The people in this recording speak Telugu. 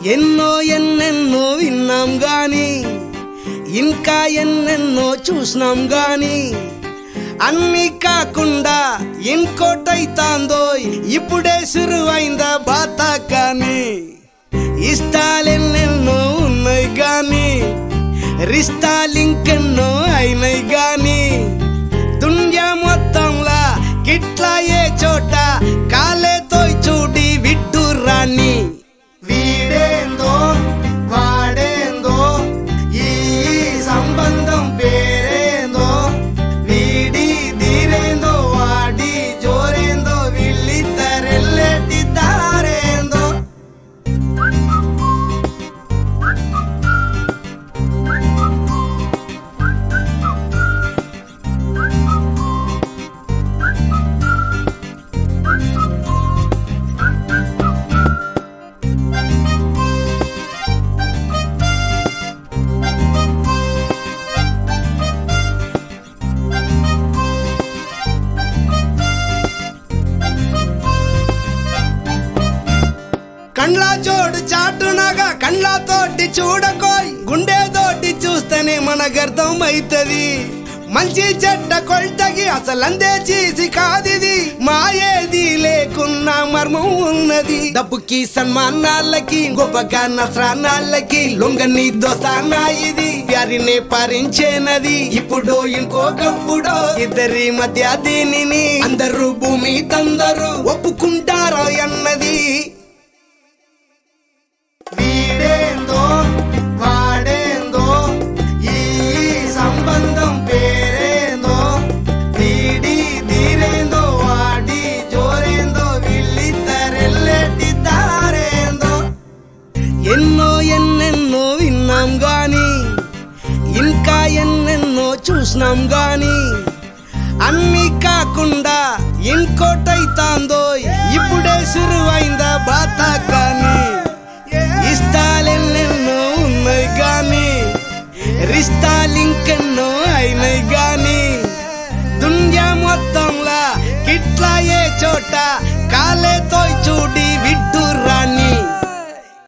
ఎన్నో ఎన్నెన్నో విన్నాం గాని ఇంకా ఎన్నెన్నో చూసినాం గాని అన్ని కాకుండా ఇంకోటైతాందో ఇప్పుడే సురువైందా బాత కానీ ఇష్టాలెన్నెన్నో ఉన్నాయి గాని రిష్టాలింకెన్నో అయినాయి గాని దునియా మొత్తంలా గిట్లా ఏ చోట కాలేతో చూడి విడ్డు రాని వీడేందో వాడేందో ఈ సంబంధం పేరేందో వీడి తీరేందో వాడి జోరేందో వీళ్ళిద్దరెల్లెటి దారేందో కండ్ల జోడు చాటునగా కండ్లతోటి చూడకోయ్ గుండెతోటి చూస్తేనే మనకు అవుతుంది మంచి చెడ్డ కొల్తగి అసలందే చేసి కాదిది మాయేది లేకున్నా మర్మం ఉన్నది డబ్బుకి సన్మానాలకి గొప్పగా నస్రానాలకి లొంగని దోస్తానా ఇది ప్యారినే పారించేనది ఇప్పుడు ఇంకొకప్పుడు ఇద్దరి మధ్య దీనిని అందరూ భూమి తందరు ఒప్పుకుంటారా అన్నది వీడేందో వాడేందో ఈ సంబంధం పేరేందో వీడి తీరేందో వాడి జోరేందో వీళ్ళిద్దరెల్లెటి దారేందో ఎన్నో ఎన్నెన్నో విన్నాం గాని ఇంకా ఎన్నెన్నో చూసినాం గాని అన్ని కాకుండా ఇంకోటైతాందో ఇప్పుడే సురువైందా బాత కానీ ఇష్టాలెన్నెన్నో ఉన్నాయి గాని రిష్టాలింకెన్నో